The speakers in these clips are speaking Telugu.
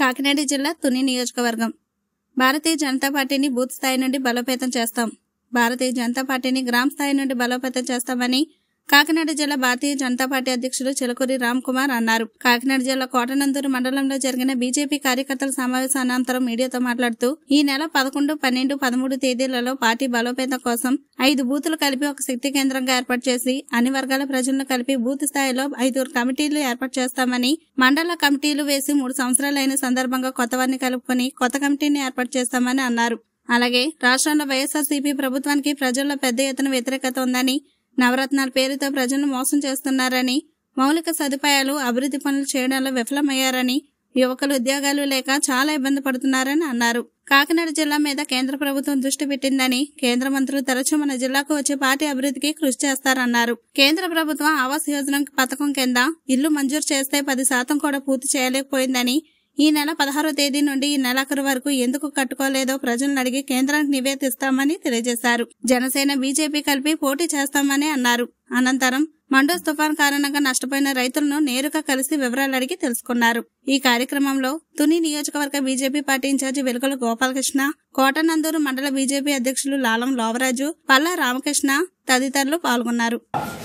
కాకినాడ జిల్లా తుని నియోజకవర్గం భారతీయ జనతా పార్టీని బూత్ స్థాయి నుండి బలోపేతం చేస్తాం భారతీయ జనతా పార్టీని గ్రామ స్థాయి నుండి బలోపేతం చేస్తామని కాకినాడ జిల్లా భారతీయ జనతా పార్టీ అధ్యక్షులు చిలకూరి రామ్ కుమార్ అన్నారు కాకినాడ జిల్లా కోటనందూరు మండలంలో జరిగిన బీజేపీ కార్యకర్తల సమావేశం అనంతరం మీడియాతో మాట్లాడుతూ ఈ నెల పదకొండు పన్నెండు పదమూడు తేదీలలో పార్టీ బలోపేతం కోసం ఐదు బూతులు కలిపి ఒక శక్తి కేంద్రంగా ఏర్పాటు చేసి అన్ని వర్గాల ప్రజలను కలిపి బూత్ స్థాయిలో ఐదుగురు కమిటీలు ఏర్పాటు చేస్తామని మండల కమిటీలు వేసి మూడు సంవత్సరాలైన సందర్భంగా కొత్త వారిని కలుపుకొని కొత్త కమిటీని ఏర్పాటు చేస్తామని అన్నారు అలాగే రాష్ట్రంలో వైఎస్ఆర్సీపీ ప్రభుత్వానికి ప్రజల్లో పెద్ద ఎత్తున వ్యతిరేకత ఉందని నవరత్నాల పేరుతో ప్రజలను మోసం చేస్తున్నారని మౌలిక సదుపాయాలు అభివృద్ధి పనులు చేయడంలో విఫలమయ్యారని యువకులు ఉద్యోగాలు లేక చాలా ఇబ్బంది పడుతున్నారని అన్నారు కాకినాడ జిల్లా మీద కేంద్ర ప్రభుత్వం దృష్టి పెట్టిందని కేంద్ర మంత్రులు తరచూ మన జిల్లాకు వచ్చే పార్టీ అభివృద్ధికి కృషి చేస్తారన్నారు కేంద్ర ప్రభుత్వం ఆవాస్ యోజన పథకం కింద ఇల్లు మంజూరు చేస్తే పది శాతం కూడా పూర్తి చేయలేకపోయిందని ఈ నెల పదహారో తేదీ నుండి ఈ నెలాఖరు వరకు ఎందుకు కట్టుకోలేదో ప్రజలను అడిగి కేంద్రానికి నివేదిస్తామని తెలియజేశారు జనసేన బీజేపీ కలిపి పోటీ చేస్తామని అన్నారు అనంతరం మండోస్ తుఫాన్ కారణంగా నష్టపోయిన రైతులను నేరుగా కలిసి వివరాలు అడిగి తెలుసుకున్నారు ఈ కార్యక్రమంలో తుని నియోజకవర్గ బీజేపీ పార్టీ ఇన్ఛార్జి వెలుగుల గోపాలకృష్ణ కోటనందూరు మండల బీజేపీ అధ్యక్షులు లాలం లోవరాజు పల్లా రామకృష్ణ తదితరులు పాల్గొన్నారు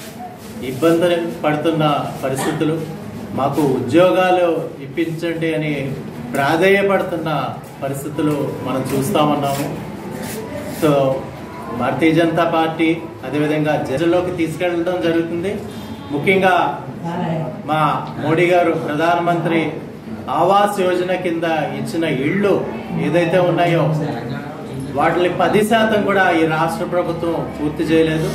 ఇబ్బంది పడుతున్న పరిస్థితులు మాకు ఉద్యోగాలు ఇప్పించండి అని ప్రాధేయపడుతున్న పరిస్థితులు మనం చూస్తా ఉన్నాము సో భారతీయ జనతా పార్టీ అదేవిధంగా జనంలోకి తీసుకెళ్ళడం జరుగుతుంది ముఖ్యంగా మా మోడీ గారు ప్రధానమంత్రి ఆవాస్ యోజన కింద ఇచ్చిన ఇళ్ళు ఏదైతే ఉన్నాయో వాటిని పది శాతం కూడా ఈ రాష్ట్ర ప్రభుత్వం పూర్తి చేయలేదు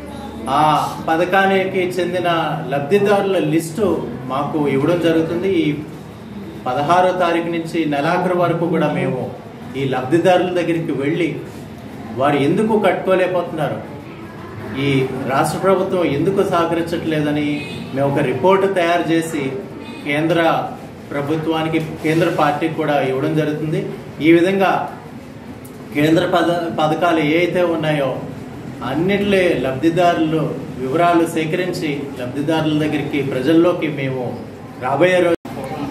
ఆ పథకానికి చెందిన లబ్ధిదారుల లిస్టు మాకు ఇవ్వడం జరుగుతుంది ఈ పదహారో తారీఖు నుంచి నెలాఖరు వరకు కూడా మేము ఈ లబ్ధిదారుల దగ్గరికి వెళ్ళి వారు ఎందుకు కట్టుకోలేకపోతున్నారు ఈ రాష్ట్ర ప్రభుత్వం ఎందుకు సహకరించట్లేదని మేము ఒక రిపోర్ట్ తయారు చేసి కేంద్ర ప్రభుత్వానికి కేంద్ర పార్టీకి కూడా ఇవ్వడం జరుగుతుంది ఈ విధంగా కేంద్ర పద పథకాలు ఏ అయితే ఉన్నాయో అన్నిటిలే లబ్ధిదారులు వివరాలు సేకరించి లబ్ధిదారుల దగ్గరికి ప్రజల్లోకి మేము రాబోయే రోజు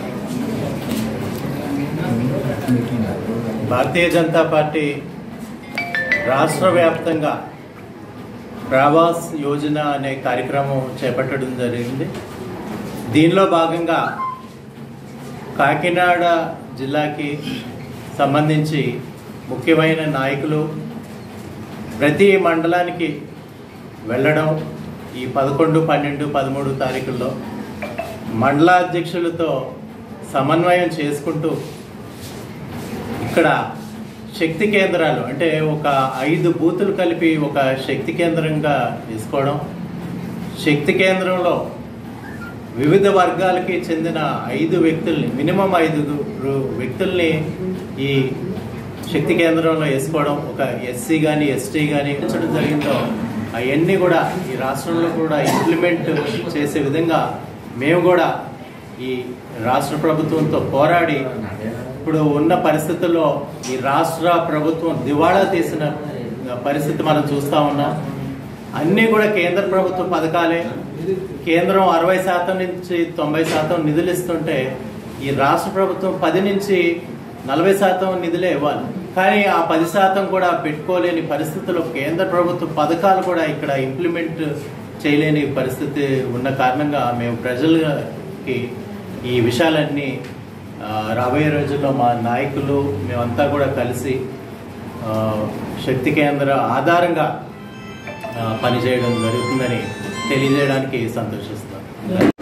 భారతీయ జనతా పార్టీ రాష్ట్ర వ్యాప్తంగా ప్రవాస్ యోజన అనే కార్యక్రమం చేపట్టడం జరిగింది దీనిలో భాగంగా కాకినాడ జిల్లాకి సంబంధించి ముఖ్యమైన నాయకులు ప్రతి మండలానికి వెళ్ళడం ఈ పదకొండు పన్నెండు పదమూడు తారీఖుల్లో మండలాధ్యక్షులతో సమన్వయం చేసుకుంటూ ఇక్కడ శక్తి కేంద్రాలు అంటే ఒక ఐదు బూతులు కలిపి ఒక శక్తి కేంద్రంగా తీసుకోవడం శక్తి కేంద్రంలో వివిధ వర్గాలకి చెందిన ఐదు వ్యక్తుల్ని మినిమం ఐదుగురు వ్యక్తుల్ని ఈ శక్తి కేంద్రంలో వేసుకోవడం ఒక ఎస్సీ కానీ ఎస్టీ కానీ ఉంచడం జరిగిందో అవన్నీ కూడా ఈ రాష్ట్రంలో కూడా ఇంప్లిమెంట్ చేసే విధంగా మేము కూడా ఈ రాష్ట్ర ప్రభుత్వంతో పోరాడి ఇప్పుడు ఉన్న పరిస్థితుల్లో ఈ రాష్ట్ర ప్రభుత్వం దివాళా తీసిన పరిస్థితి మనం చూస్తా ఉన్నాం అన్నీ కూడా కేంద్ర ప్రభుత్వ పథకాలే కేంద్రం అరవై శాతం నుంచి తొంభై శాతం నిధులు ఇస్తుంటే ఈ రాష్ట్ర ప్రభుత్వం పది నుంచి నలభై శాతం నిధులే ఇవ్వాలి కానీ ఆ పది శాతం కూడా పెట్టుకోలేని పరిస్థితుల్లో కేంద్ర ప్రభుత్వ పథకాలు కూడా ఇక్కడ ఇంప్లిమెంట్ చేయలేని పరిస్థితి ఉన్న కారణంగా మేము ప్రజలకి ఈ విషయాలన్నీ ఆ, రాబోయే రోజుల్లో మా నాయకులు మేమంతా కూడా కలిసి ఆ, శక్తి కేంద్ర ఆధారంగా ఆ, పనిచేయడం జరుగుతుందని తెలియజేయడానికి సంతోషిస్తాను